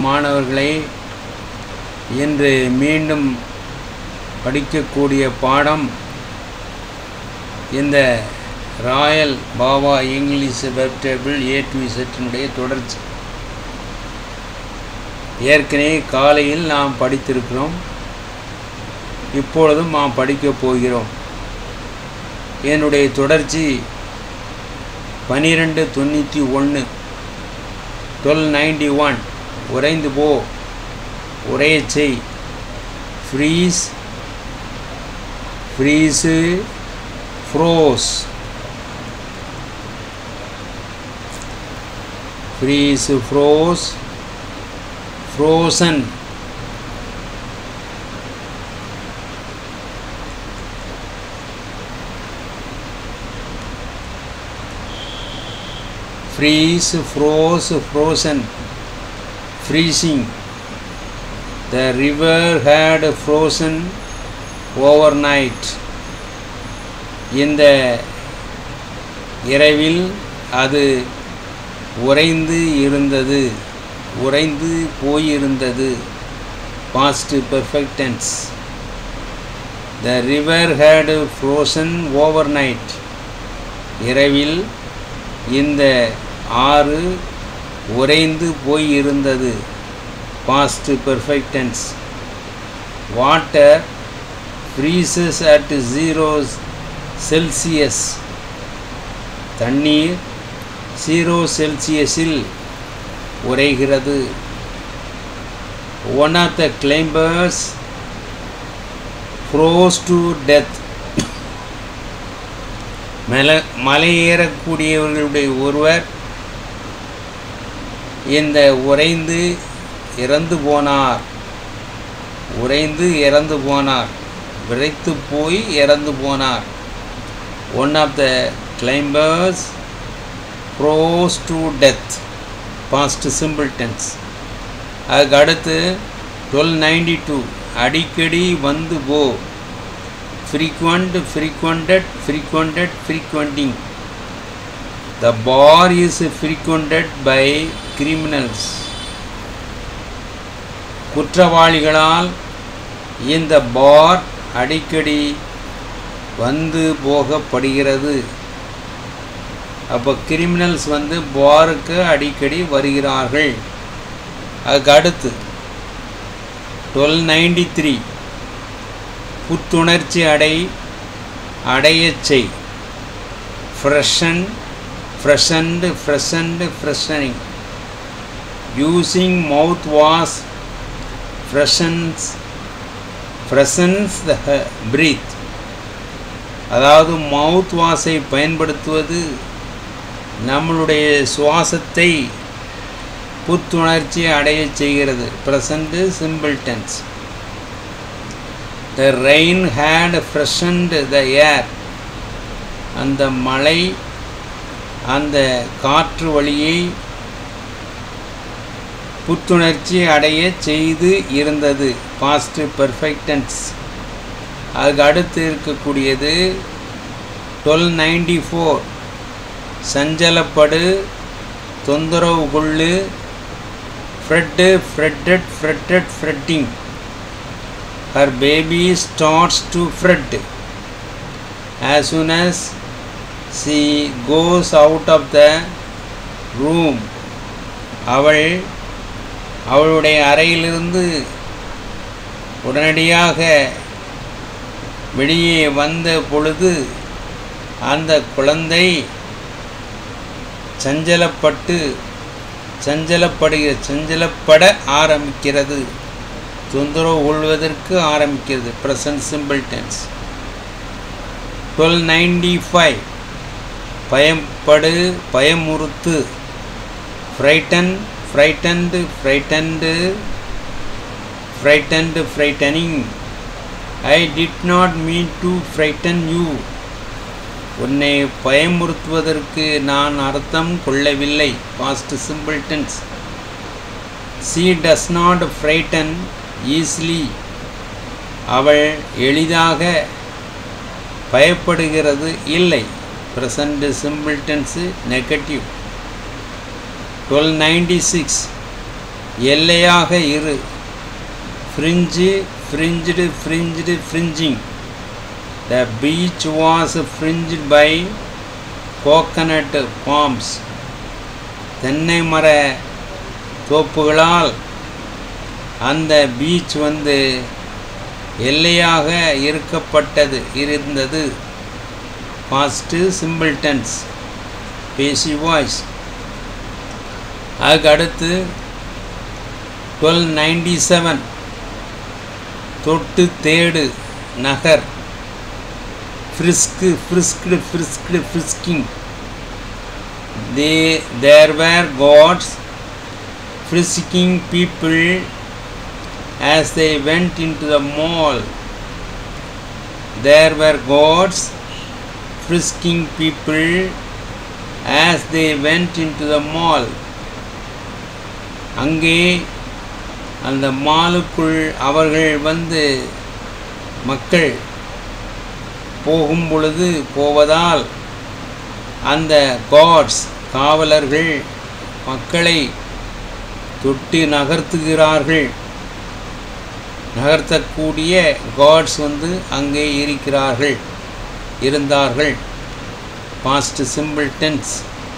மாணவர்களை இன்று மீண்டும் படிக்கக்கூடிய பாடம் இந்த royal Baba English verb table A to இசட்டினுடைய தொடர்ச்சி ஏற்கனவே காலையில் நாம் படித்திருக்கிறோம் இப்பொழுதும் நாம் படிக்கப் போகிறோம் என்னுடைய தொடர்ச்சி பன்னிரெண்டு தொண்ணூற்றி ஒன்று டுவெல் நைன்டி ஒன் உறைந்து போ உரைய செய் freeze freeze froze freeze froze frozen freeze, froze, frozen, freezing. The river had frozen overnight. இந்த இரவில் அது உறைந்து இருந்தது உறைந்து போயிருந்தது past perfect tense the river had frozen overnight இரவில் இந்த ஆறு உறைந்து போய் இருந்தது பாஸ்ட் பெர்ஃபெக்ட் டென்ஸ் water freezes at zero Celsius தண்ணீர் ஜீரோ செல்சியஸில் உறைகிறது one of the climbers froze to death மலை மலையேறக்கூடியவர்களுடைய ஒருவர் இந்த உறைந்து இறந்து போனார் உறைந்து இறந்து போனார் விரைத்து போய் இறந்து போனார் one of the climbers froze to death past simple tense அதுக்கு அடுத்து டுவெல் நைன்டி டூ அடிக்கடி வந்து போ frequent frequented frequented frequenting the bar is frequented by criminals குற்றவாளிகளால் இந்த பார் அடிக்கடி வந்து போகப்படுகிறது அப்போ கிரிமினல்ஸ் வந்து பாருக்கு அடிக்கடி வருகிறார்கள் அதுக்கு அடுத்து டுவெல் நைன்டி த்ரீ புத்துணர்ச்சி அடை அடையச் செய் freshen freshened freshened freshening using mouthwash freshens freshens the breath அதாவது மவுத் வாஷை பயன்படுத்துவது நம்மளுடைய சுவாசத்தை புத்துணர்ச்சி அடையச் செய்கிறது present simple tense the rain had freshened the air அந்த மழை அந்த காற்று வழியை புத்துணர்ச்சி அடைய செய்து இருந்தது பாஸ்ட் பெர்ஃபெக்டன்ஸ் அதுக்கு அடுத்து இருக்கக்கூடியது டுவெல் நைன்டி ஃபோர் சஞ்சலப்படு தொந்தரவு கொள்ளு fret fretted fretted fretting her baby starts to fret as soon as she goes out of the room அவள் அவளுடைய அறையிலிருந்து உடனடியாக வெளியே வந்த பொழுது அந்த குழந்தை சஞ்சலப்பட்டு சஞ்சலப்படுகிற சஞ்சலப்பட ஆரம்பிக்கிறது தொந்தரவு கொள்வதற்கு ஆரம்பிக்கிறது present simple tense twelve ninety five பயப்படு பயமுறுத்து frighten frightened frightened frightened frightening I did not mean to frighten you உன்னை பயமுறுத்துவதற்கு நான் அர்த்தம் கொள்ளவில்லை past simple tense she does not frighten easily அவள் எளிதாக பயப்படுகிறது இல்லை present simple tense negative twelve ninety six எல்லையாக இரு fringe fringed fringed fringing the beach was fringed by coconut palms தென்னை மர தோப்புகளால் அந்த பீச் வந்து எல்லையாக இருக்கப்பட்டது இருந்தது passed simple tense passive voice அதுக்கு அடுத்து டுவெல் நைன்டி செவன் தொட்டு தேடு நகர் frisk frisked frisked frisking they there were cops frisking people as they went into the mall. There were gods frisking people as they went into the mall. அங்கே அந்த மாலுக்குள் அவர்கள் வந்து மக்கள் போகும் பொழுது போவதால் அந்த காட்ஸ் காவலர்கள் மக்களை தொட்டு நகர்த்துகிறார்கள் நகர்த்தக்கூடிய காட்ஸ் வந்து அங்கே இருக்கிறார்கள் இருந்தார்கள் past simple tense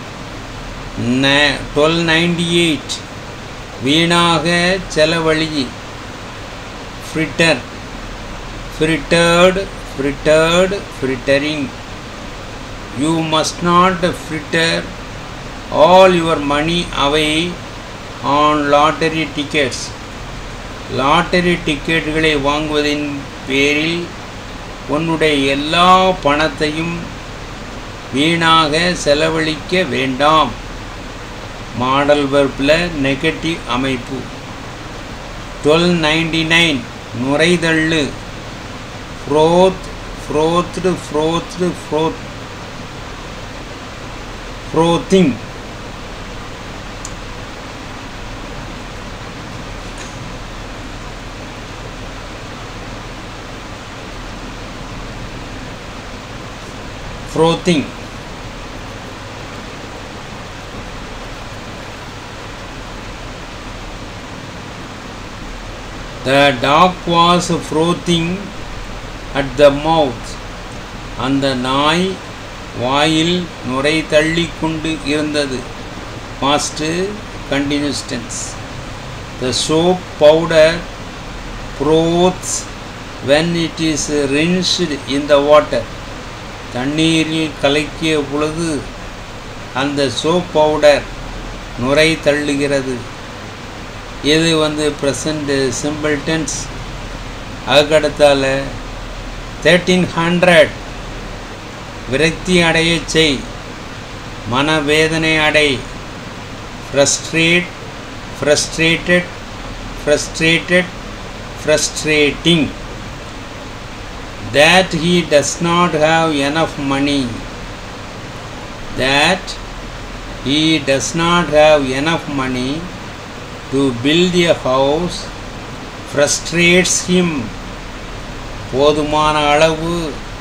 twelve ninety eight வீணாக செலவழி fritter frittered frittered frittering you must not fritter all your money away on lottery tickets lottery டிக்கெட்டுகளை வாங்குவதின் பேரில் உன்னுடைய எல்லா பணத்தையும் வீணாக செலவழிக்க வேண்டாம் மாடல் வெர்பில் நெகட்டிவ் அமைப்பு டுவெல் நைன்டி நைன் நுரைதள்ளு froth frothed frothed froth frothing frothing the dog was frothing at the mouth அந்த நாய் வாயில் நுரை தள்ளி கொண்டு இருந்தது past continuous tense the soap powder froths when it is rinsed in the water தண்ணீரில் கலக்கிய பொழுது அந்த சோப் பவுடர் நுரை தள்ளுகிறது இது வந்து ப்ரெசண்ட் சிம்பிள் டென்ஸ் அதுக்கடுத்தால தேர்ட்டீன் ஹண்ட்ரட் விரக்தி அடைய செய் மனவேதனை அடை frustrate frustrated frustrated frustrating that he does not have enough money that he does not have enough money to build a house frustrates him போதுமான அளவு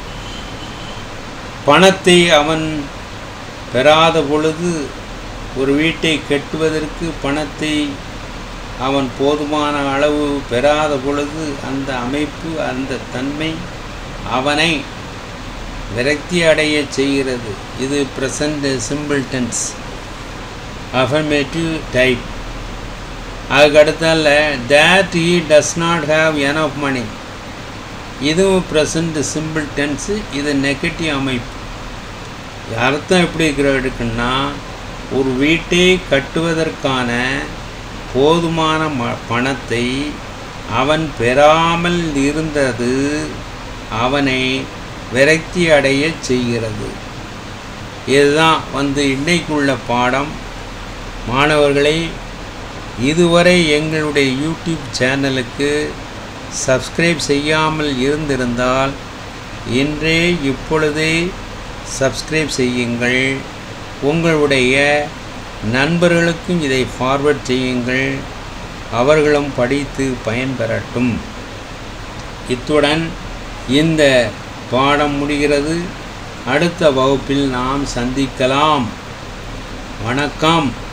பணத்தை அவன் பெறாத பொழுது ஒரு வீட்டை கட்டுவதற்கு பணத்தை அவன் போதுமான அளவு பெறாத பொழுது அந்த அமைப்பு அந்த தன்மை அவனை விரக்தி அடைய செய்கிறது இது present simple tense affirmative type அதுக்கு அடுத்தால that he does not have enough money இதுவும் ப்ரெசண்ட் சிம்பிள் டென்ஸு இது நெகட்டிவ் அமைப்பு அர்த்தம் எப்படி இருக்கிற இருக்குன்னா ஒரு வீட்டை கட்டுவதற்கான போதுமான ம பணத்தை அவன் பெறாமல் இருந்தது அவனை விரக்தி அடைய செய்கிறது இதுதான் வந்து இன்னைக்குள்ள பாடம் மாணவர்களை இதுவரை எங்களுடைய யூடியூப் சேனலுக்கு சப்ஸ்கிரைப் செய்யாமல் இருந்திருந்தால் இன்றே இப்பொழுதே சப்ஸ்கிரைப் செய்யுங்கள் உங்களுடைய நண்பர்களுக்கும் இதை ஃபார்வர்ட் செய்யுங்கள் அவர்களும் படித்து பயன்பெறட்டும் இத்துடன் இந்த பாடம் முடிகிறது அடுத்த வகுப்பில் நாம் சந்திக்கலாம் வணக்கம்